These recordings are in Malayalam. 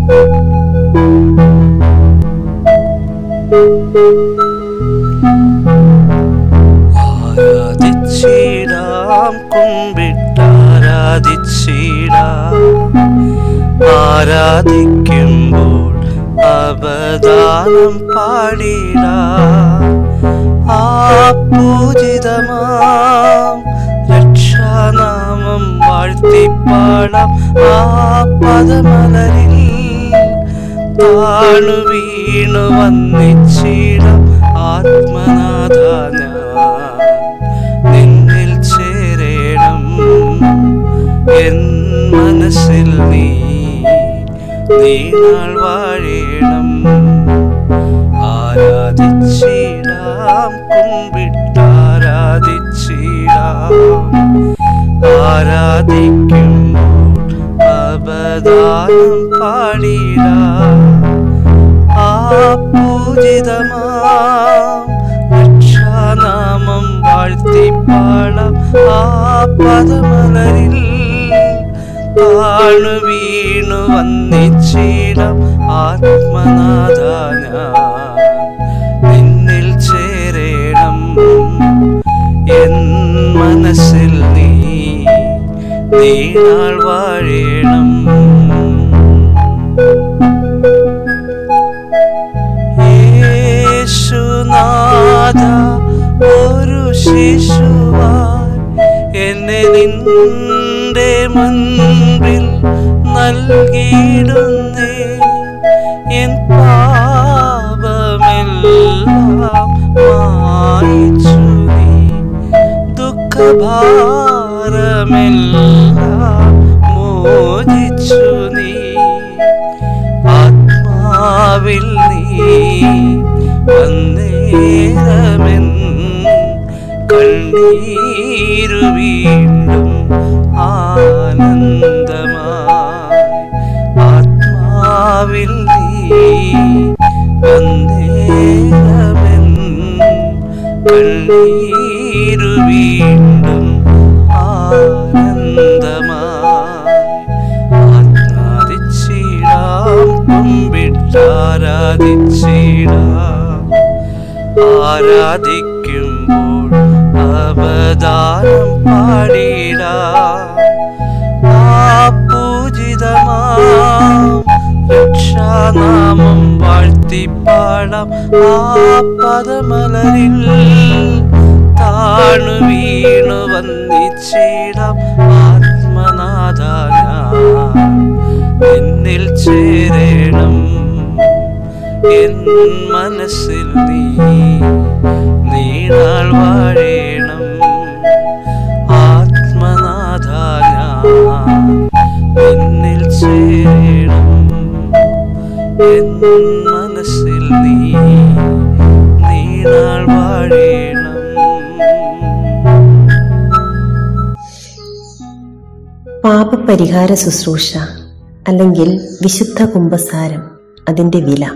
ആരാധിച്ചിടാം കുമ്പിട്ടാരാധിച്ചിടാം ആരാധിക്കുമ്പോൾ അപദാനം പാടിടാം ആ പൂജിതമാം രക്ഷാനാമം വാഴ്ത്തിപ്പാടാം ആ പദമലരിൽ താണു വീണു വന്നിച്ചിടാം ആത്മനാഥ ഞാൻ നിന്നിൽ ചേരേണം എൻ മനസ്സിൽ നീ നീണാൾ വാഴേണം ആരാധിച്ചിടാം കുമ്പിട്ടാരാധിച്ചിടാം ആരാധിക്കുമ്പോൾ അപദാനം പാടിടാം ആ പൂജിതമാം രക്ഷാനാമം വാഴ്ത്തിപ്പാടാം ആ പദമലരിൽ താണു വീണു വന്നിച്ചിടാം ആത്മനാഥ ഞാൻ നിന്നിൽ ചേരേണം എൻ മനസ്സിൽ നീ നീണാൾ വാഴേണം യേശുനാഥ ഒരു ശിശുവാൻ എന്നെ നിന്റെ മുൻപിൽ നൽകിയിടുന്നേ എൻ പാപമെല്ലാം മായിച്ചു നീ ദുഃഖഭാരമെല്ലാം മോചിച്ചു നീ ആത്മാവിൽ നീ വന്നേരമെൻ കണ്ണീരു വീണ്ടും ആനന്ദമായി ആത്മാവിൽ നീ വന്നേരമെൻ കണ്ണീരു വീണ്ടും ആനന്ദമായി ആരാധിച്ചിടാം കുമ്പിട്ടാരാധിച്ചിടാം ആരാധിക്കുമ്പോൾ അപദാനം പാടിടാം ആ പൂജിതമാം രക്ഷാനാമം വാഴ്ത്തിപ്പാടാം ആ പദമലരിൽ താണു വീണു വന്നിച്ചിടാം ആത്മനാഥ ഞാൻ എന്നിൽ ചേരേണം എൻ മനസ്സിൽ നീ നീണാൾ വാഴേണം ആത്മനാഥ ഞാൻ എന്നിൽ ചേരണം എൻ മനസ്സിൽ നീ നീണാൾ വാഴേണം പാപപരിഹാര ശുശ്രൂഷ അല്ലെങ്കിൽ വിശുദ്ധ കുംഭസാരം അതിന്റെ വില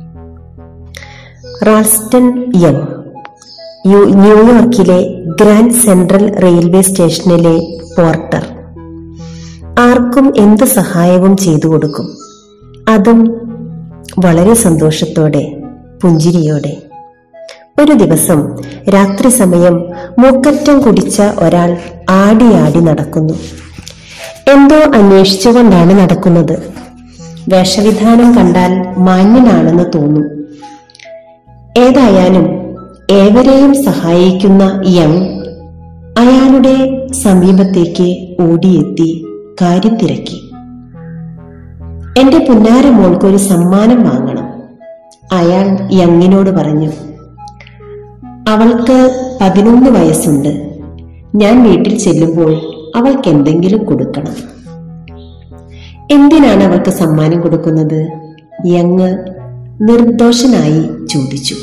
റാൾസ്റ്റൺ യങ് യു- ന്യൂയോർക്കിലെ ഗ്രാൻഡ് സെൻട്രൽ റെയിൽവേ സ്റ്റേഷനിലെ പോർട്ടർ ആർക്കും എന്ത് സഹായവും ചെയ്തു കൊടുക്കും അതും വളരെ സന്തോഷത്തോടെ പുഞ്ചിരിയോടെ ഒരു ദിവസം രാത്രി സമയം മൂക്കറ്റം കുടിച്ച ഒരാൾ ആടിയാടി നടക്കുന്നു എന്തോ അന്വേഷിച്ചുകൊണ്ടാണ് നടക്കുന്നത് വേഷവിധാനം കണ്ടാൽ മാന്യനാണെന്ന് തോന്നും ഏതായാലും ഏവരെയും സഹായിക്കുന്ന യങ് അയാളുടെ സമീപത്തേക്ക് ഓടിയെത്തി കാര്യം തിരക്കി എന്റെ പുന്നാര മോൾക്ക് ഒരു സമ്മാനം വാങ്ങണം അയാൾ യങ്ങിനോട് പറഞ്ഞു അവൾക്ക് പതിനൊന്ന് വയസ്സുണ്ട് ഞാൻ വീട്ടിൽ ചെല്ലുമ്പോൾ അവൾക്ക് എന്തെങ്കിലും കൊടുക്കണം എന്തിനാണ് അവൾക്ക് സമ്മാനം കൊടുക്കുന്നത് യങ് നിർദോഷനായി ചോദിച്ചു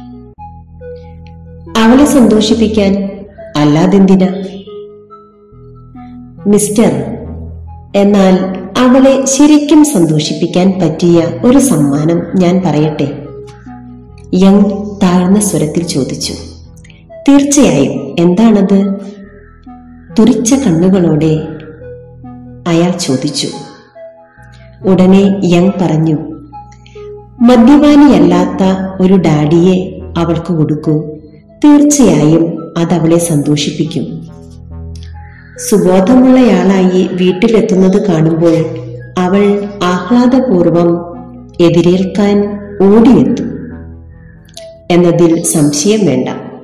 അവളെ സന്തോഷിപ്പിക്കാൻ അല്ലാതെന്തിനാ മിസ്റ്റർ എന്നാൽ അവളെ ശരിക്കും സന്തോഷിപ്പിക്കാൻ പറ്റിയ ഒരു സമ്മാനം ഞാൻ പറയട്ടെ യങ് താഴ്ന്ന സ്വരത്തിൽ ചോദിച്ചു തീർച്ചയായും എന്താണത് തുറിച്ച കണ്ണുകളോടെ അയാൾ ചോദിച്ചു ഉടനെ യങ് പറഞ്ഞു മദ്യപാനിയല്ലാത്ത ഒരു ഡാഡിയെ അവൾക്ക് കൊടുക്കൂ തീർച്ചയായും അതവളെ സന്തോഷിപ്പിക്കും സുബോധമുള്ളയാളായി വീട്ടിലെത്തുന്നത് കാണുമ്പോൾ അവൾ ആഹ്ലാദപൂർവം എതിരേൽക്കാൻ ഓടിയെത്തും എന്നതിൽ സംശയം വേണ്ട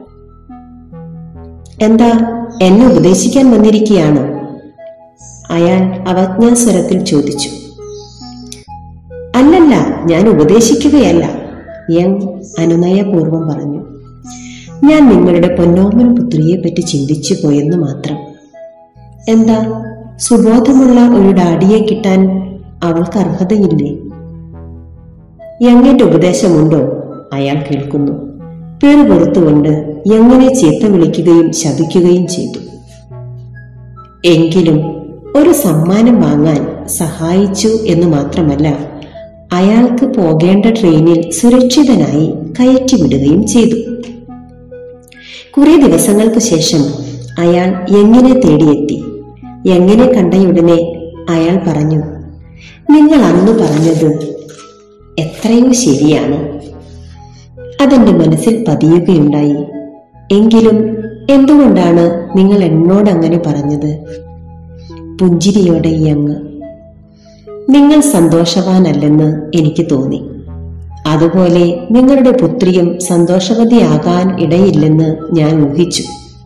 എന്താ എന്നെ ഉപദേശിക്കാൻ വന്നിരിക്കുകയാണോ അയാൾ അവജ്ഞാസ്വരത്തിൽ ചോദിച്ചു അല്ലല്ല ഞാൻ ഉപദേശിക്കുകയല്ല യങ് അനുനയപൂർവം പറഞ്ഞു ഞാൻ നിങ്ങളുടെ പൊന്നോമൻ പുത്രിയെ പറ്റി ചിന്തിച്ചു പോയെന്ന് മാത്രം എന്താ സുബോധമുള്ള ഒരു ഡാഡിയെ കിട്ടാൻ അവൾക്ക് അർഹതയില്ലേ യങ്ങിന്റെ ഉപദേശമുണ്ടോ അയാൾ കേൾക്കുന്നു പേറുപുറത്തുകൊണ്ട് യങ്ങിനെ ചീത്ത വിളിക്കുകയും ശപിക്കുകയും ചെയ്തു എങ്കിലും ഒരു സമ്മാനം വാങ്ങാൻ സഹായിച്ചു എന്ന് മാത്രമല്ല അയാൾക്ക് പോകേണ്ട ട്രെയിനിൽ സുരക്ഷിതനായി കയറ്റിവിടുകയും ചെയ്തു കുറെ ദിവസങ്ങൾക്ക് ശേഷം അയാൾ എങ്ങനെ തേടിയെത്തി എങ്ങനെ കണ്ടയുടനെ അയാൾ പറഞ്ഞു നിങ്ങൾ അന്ന് പറഞ്ഞത് എത്രയോ ശരിയാണ് അതെന്റെ മനസ്സിൽ പതിയുകയുണ്ടായി എങ്കിലും എന്തുകൊണ്ടാണ് നിങ്ങൾ എന്നോട് അങ്ങനെ പറഞ്ഞത് പുഞ്ചിരിയോടെ യങ് നിങ്ങൾ സന്തോഷവാനല്ലെന്ന് എനിക്ക് തോന്നി അതുപോലെ നിങ്ങളുടെ പുത്രിയും സന്തോഷവതിയാകാൻ ഇടയില്ലെന്ന് ഞാൻ ഊഹിച്ചു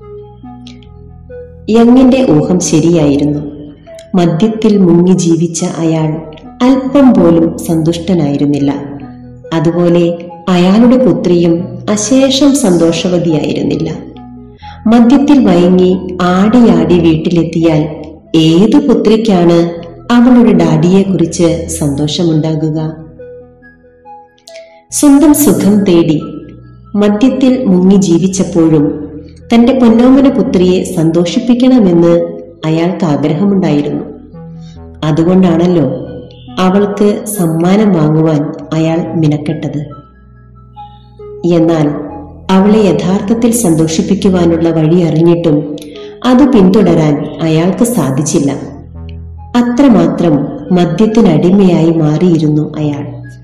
യങ്ങിന്റെ ഊഹം ശരിയായിരുന്നു മദ്യത്തിൽ മുങ്ങി ജീവിച്ച അയാൾ അല്പം പോലും സന്തുഷ്ടനായിരുന്നില്ല അതുപോലെ അയാളുടെ പുത്രിയും അശേഷം സന്തോഷവതിയായിരുന്നില്ല മദ്യത്തിൽ മയങ്ങി ആടിയാടി വീട്ടിലെത്തിയാൽ ഏതു പുത്രിക്കാണ് അവളുടെ ഡാഡിയെക്കുറിച്ച് സന്തോഷമുണ്ടാകുക സ്വന്തം സുഖം തേടി മദ്യത്തിൽ മുങ്ങി ജീവിച്ചപ്പോഴും തന്റെ പൊന്നോമന പുത്രിയെ സന്തോഷിപ്പിക്കണമെന്ന് അയാൾക്ക് ആഗ്രഹമുണ്ടായിരുന്നു അതുകൊണ്ടാണല്ലോ അവൾക്ക് സമ്മാനം വാങ്ങുവാൻ അയാൾ മിനക്കെട്ടത് എന്നാൽ അവളെ യഥാർത്ഥത്തിൽ സന്തോഷിപ്പിക്കുവാനുള്ള വഴി അറിഞ്ഞിട്ടും അത് പിന്തുടരാൻ അയാൾക്ക് സാധിച്ചില്ല അത്രമാത്രം മദ്യത്തിനടിമയായി മാറിയിരുന്നു അയാൾ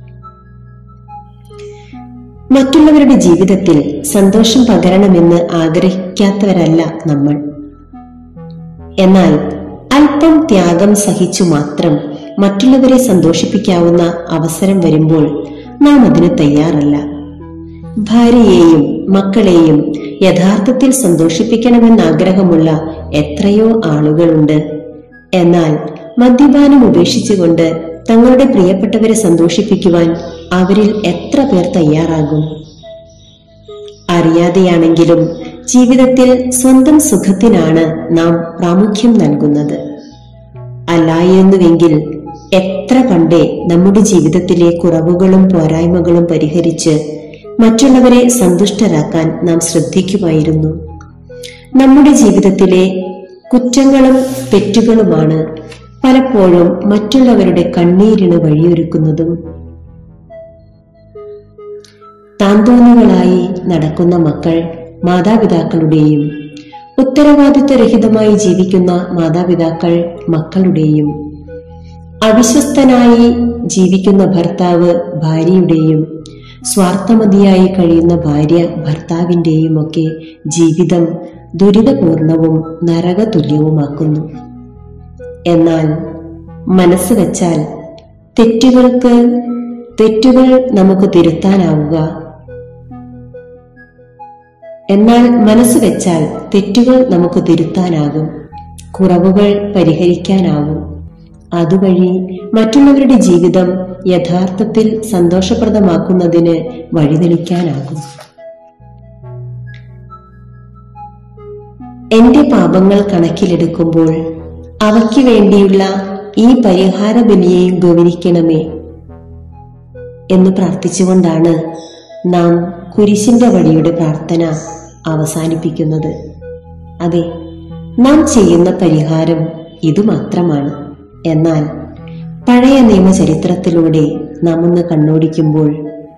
മറ്റുള്ളവരുടെ ജീവിതത്തിൽ സന്തോഷം പകരണമെന്ന് ആഗ്രഹിക്കാത്തവരല്ല നമ്മൾ എന്നാൽ അല്പം ത്യാഗം സഹിച്ചു മാത്രം മറ്റുള്ളവരെ സന്തോഷിപ്പിക്കാവുന്ന അവസരം വരുമ്പോൾ നാം അതിന് തയ്യാറല്ല ഭാര്യയെയും മക്കളെയും യഥാർത്ഥത്തിൽ സന്തോഷിപ്പിക്കണമെന്ന് ആഗ്രഹമുള്ള എത്രയോ ആളുകളുണ്ട് എന്നാൽ മദ്യപാനം ഉപേക്ഷിച്ചുകൊണ്ട് തങ്ങളുടെ പ്രിയപ്പെട്ടവരെ സന്തോഷിപ്പിക്കുവാൻ അവരിൽ എത്ര പേർ തയ്യാറാകും അറിയാതെയാണെങ്കിലും ജീവിതത്തിൽ സ്വന്തം സുഖത്തിനാണ് നാം പ്രാമുഖ്യം നൽകുന്നത് അല്ലായിരുന്നുവെങ്കിൽ എത്ര പണ്ടേ നമ്മുടെ ജീവിതത്തിലെ കുറവുകളും പോരായ്മകളും പരിഹരിച്ച് മറ്റുള്ളവരെ സന്തുഷ്ടരാക്കാൻ നാം ശ്രദ്ധിക്കുമായിരുന്നു നമ്മുടെ ജീവിതത്തിലെ കുറ്റങ്ങളും തെറ്റുകളുമാണ് പലപ്പോഴും മറ്റുള്ളവരുടെ കണ്ണീരിന് വഴിയൊരുക്കുന്നതും താന്തോന്നികളായി നടക്കുന്ന മക്കൾ മാതാപിതാക്കളുടെയും ഉത്തരവാദിത്വരഹിതമായി ജീവിക്കുന്ന മാതാപിതാക്കൾ മക്കളുടെയും അവിശ്വസ്തനായി ജീവിക്കുന്ന ഭർത്താവ് ഭാര്യയുടെയും സ്വാർത്ഥമതിയായി കഴിയുന്ന ഭാര്യ ഭർത്താവിൻ്റെയും ഒക്കെ ജീവിതം ദുരിതപൂർണവും നരകതുല്യവുമാക്കുന്നു എന്നാൽ മനസ്സ് വച്ചാൽ തെറ്റുകൾക്ക് തെറ്റുകൾ നമുക്ക് തിരുത്താനാവുക എന്നാൽ മനസ്സ് വെച്ചാൽ തെറ്റുകൾ നമുക്ക് തിരുത്താനാകും കുറവുകൾ പരിഹരിക്കാനാവും അതുവഴി മറ്റുള്ളവരുടെ ജീവിതം യഥാർത്ഥത്തിൽ സന്തോഷപ്രദമാക്കുന്നതിന് വഴിതെളിക്കാനാകും എന്റെ പാപങ്ങൾ കണക്കിലെടുക്കുമ്പോൾ അവയ്ക്ക് വേണ്ടിയുള്ള ഈ പരിഹാര ബലിയെയും ഗൗനിക്കണമേ എന്ന് പ്രാർത്ഥിച്ചുകൊണ്ടാണ് നാം കുരിശിന്റെ വഴിയുടെ പ്രാർത്ഥന അവസാനിപ്പിക്കുന്നത് അതെ നാം ചെയ്യുന്ന പരിഹാരം ഇതു മാത്രമാണ് എന്നാൽ പഴയ നിയമചരിത്രത്തിലൂടെ നാം ഒന്ന് കണ്ണോടിക്കുമ്പോൾ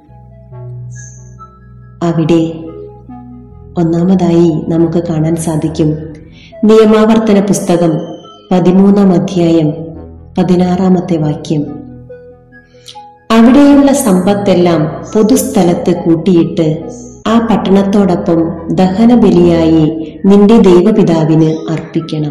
അവിടെ ഒന്നാമതായി നമുക്ക് കാണാൻ സാധിക്കും നിയമാവർത്തന പുസ്തകം പതിമൂന്നാം അധ്യായം പതിനാറാമത്തെ വാക്യം അവിടെയുള്ള സമ്പത്തെല്ലാം പൊതുസ്ഥലത്ത് കൂട്ടിയിട്ട് ആ പട്ടണത്തോടൊപ്പം ദഹനബലിയായി നിന്റെ ദൈവപിതാവിന് അർപ്പിക്കണം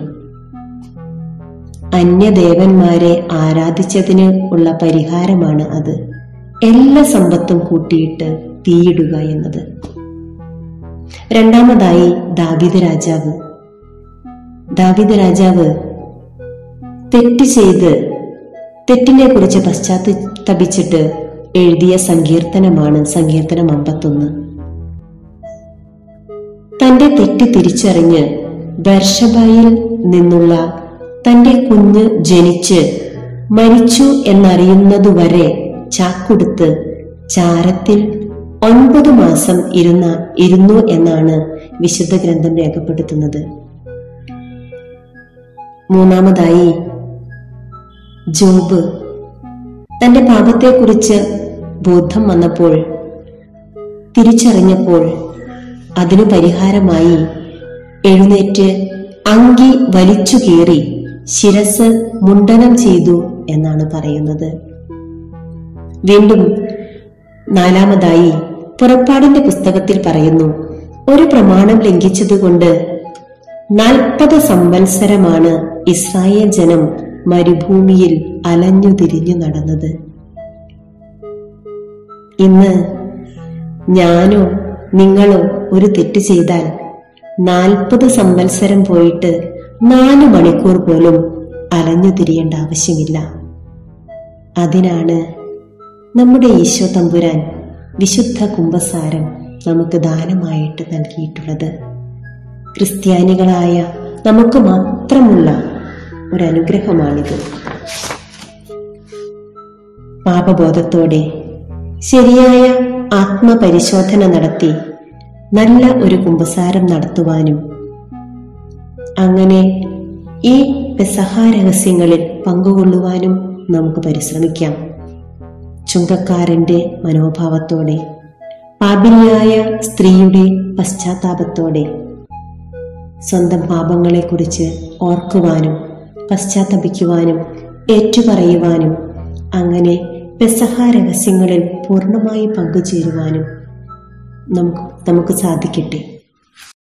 അന്യദേവന്മാരെ ആരാധിച്ചതിന് ഉള്ള പരിഹാരമാണ് അത് എല്ലാ സമ്പത്തും കൂട്ടിയിട്ട് തീയിടുക എന്നത് രണ്ടാമതായി ദാവിദ് രാജാവ് ദാവിദ് രാജാവ് തെറ്റ് ചെയ്ത് തെറ്റിനെ കുറിച്ച് പശ്ചാത്തപിച്ചിട്ട് എഴുതിയ സങ്കീർത്തനമാണ് സങ്കീർത്തനം അമ്പത്തൊന്ന് തന്റെ തെറ്റ് തിരിച്ചറിഞ്ഞ് ബർഷബയിൽ നിന്നുള്ള തന്റെ കുഞ്ഞ് ജനിച്ച് മരിച്ചു എന്നറിയുന്നതുവരെ ചാക്കുടുത്ത് ചാരത്തിൽ ഒൻപത് മാസം ഇരുന്ന ഇരുന്നു എന്നാണ് വിശുദ്ധ ഗ്രന്ഥം രേഖപ്പെടുത്തുന്നത് മൂന്നാമതായി ജോബ് തന്റെ പാപത്തെക്കുറിച്ച് ബോധം വന്നപ്പോൾ തിരിച്ചറിഞ്ഞപ്പോൾ അതിനു പരിഹാരമായി എഴുന്നേറ്റ് അങ്കി വലിച്ചു കീറി ശിരസ് മുണ്ടനം ചെയ്തു എന്നാണ് പറയുന്നത് വീണ്ടും നാലാമതായി പുറപ്പാടിന്റെ പുസ്തകത്തിൽ പറയുന്നു ഒരു പ്രമാണം ലംഘിച്ചതുകൊണ്ട് നാൽപ്പത് സംവത്സരമാണ് ഇസ്രായേൽ ജനം മരുഭൂമിയിൽ അലഞ്ഞു തിരിഞ്ഞു നടന്നത് ഇന്ന് ഞാനോ നിങ്ങളോ ഒരു തെറ്റ് ചെയ്താൽ നാൽപ്പത് സംവത്സരം പോയിട്ട് നാല് മണിക്കൂർ പോലും അലഞ്ഞു തിരിയേണ്ട ആവശ്യമില്ല അതിനാണ് നമ്മുടെ ഈശോ തമ്പുരാൻ വിശുദ്ധ കുംഭസാരം നമുക്ക് ദാനമായിട്ട് നൽകിയിട്ടുള്ളത് ക്രിസ്ത്യാനികളായ നമുക്ക് മാത്രമുള്ള ഒരു അനുഗ്രഹമാണിത് പാപബോധത്തോടെ ശരിയായ ആത്മപരിശോധന നടത്തി നല്ല ഒരു കുമ്പസാരം നടത്തുവാനും അങ്ങനെ ഈ പെസഹ രഹസ്യങ്ങളിൽ പങ്കുകൊള്ളുവാനും നമുക്ക് പരിശ്രമിക്കാം ചുങ്കക്കാരന്റെ മനോഭാവത്തോടെ പാപിനിയായ സ്ത്രീയുടെ പശ്ചാത്താപത്തോടെ സ്വന്തം പാപങ്ങളെക്കുറിച്ച് ഓർക്കുവാനും പശ്ചാത്തപിക്കുവാനും ഏറ്റുപറയുവാനും അങ്ങനെ പെസഹ രഹസ്യങ്ങളിൽ പൂർണ്ണമായി പങ്കുചേരുവാനും നമുക്ക് നമുക്ക് സാധിക്കട്ടെ